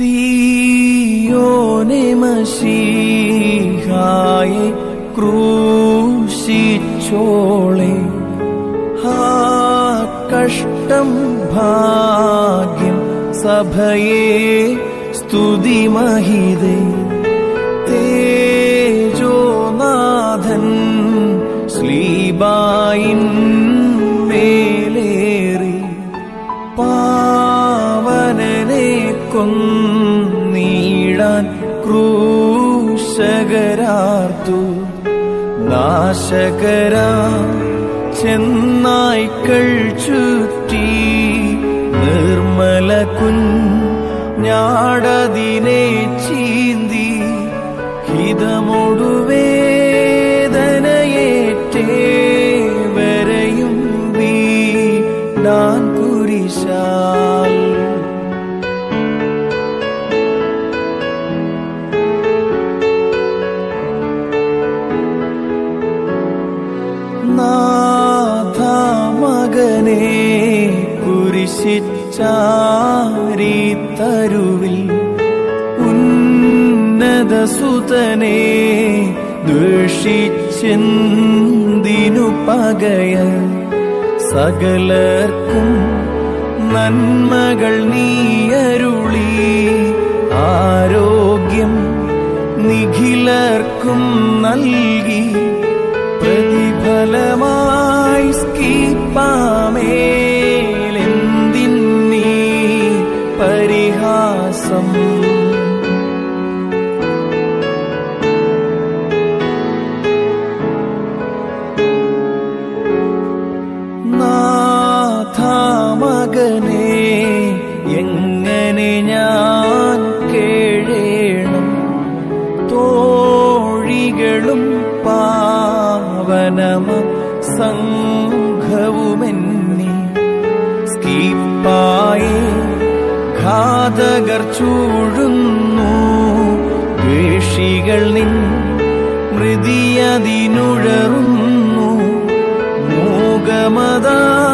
സിയോനെ മഷീഹായെ ക്രൂശിച്ചോളെ ആ കഷ്ടം ഭാഗ്യം സഭയെ സ്തുതിമഹിതേ തേജോനാഥൻ ശ്ലീബായിൻ മേലേറി പാവനനെ കൊന്നീടാൻ ക്രൂശകരാർത്തു നാശകരാ ചെന്നായ്ക്കൾ ചുറ്റി നിർമ്മല കുഞ്ഞാടതിനെ ചീന്തി ഹിതമൊടുവേദനയേറ്റേവരെയും വീടാൻ കുരിശാൽ നാഥ മകനെ കുരിശിച്ചാരി തരുവിൽ ഉന്നത സുതനെ ദുഷിച്ചെന്തിനു പകയ സകലർക്കും നന്മകൾ നീയരുളി ആരോഗ്യം നിഖിലർക്കും നൽകി പ്രതിഫലമായി സ്കീപ്പാമേലെന്തിന്നീ പരിഹാസം നാഥ മകനെ എങ്ങനെ ഞാൻ കേഴേണം തോഴികളും പാവനമ സംഘവുമെന്നി സ്കീപ്പായി ഘാതകർ ചൂഴുന്നു വേഷികൾ നിൻ മൃതിയതിനുഴറുന്നു മൂകമതാ